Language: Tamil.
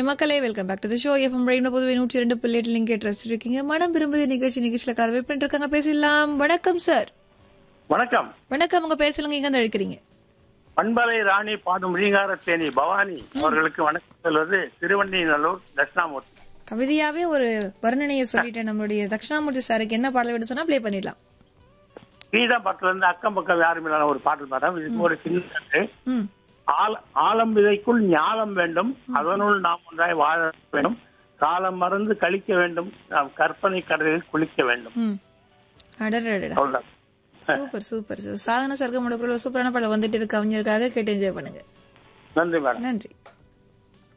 மக்களே welcome back to the show FM rainbow Puduvai நூற்றி இரண்டு பிள்ளைகள் நீங்க ட்ரஸ்ட் இருக்கீங்க மனம் விரும்புது நிகழ்ச்சி நிகழ்ச்சியில கலவை பண்ணிட்டு இருக்காங்க பேசலாம் வணக்கம் சார் வணக்கம் வணக்கம் உங்க பேர் சொல்லுங்க எங்க இருந்து அழைக்கிறீங்க பண்பலை ராணி பாடும் ரீங்கார தேனி பவானி அவர்களுக்கு வணக்கம் சொல்வது திருவண்ணிநல்லூர் தட்சிணாமூர்த்தி கவிதையாவே ஒரு வர்ணனையை சொல்லிட்டேன் நம்மளுடைய தட்சிணாமூர்த்தி சாருக்கு என்ன பாடல் விட சொன்னா ப்ளே பண்ணிடலாம் கீதா பக்கத்துல இருந்து அக்கம் பக்கம் யாரும் இல்லாத ஒரு பாட்டு பாடம் இதுக்கு ஒரு சின்ன கட்டு. ம் ஆல- ஆலம் விதைக்குள் ஞாலம் வேண்டும் அதனுள் நாம் ஒன்றாய் வாழ வேண்டும் காலம் மறந்து கழிக்க வேண்டும் நாம் கற்பனை கடலில் குளிக்க வேண்டும் ம் அடடடடா அவ்வளவுதான் சூப்பர் சூப்பர் சாதன சர்க்கம் சூப்பரான பாடல் வந்துட்டு இருக்கு கவிஞருக்காக கேட்டு என்ஜாய் பண்ணுங்க நன்றி மேடம் நன்றி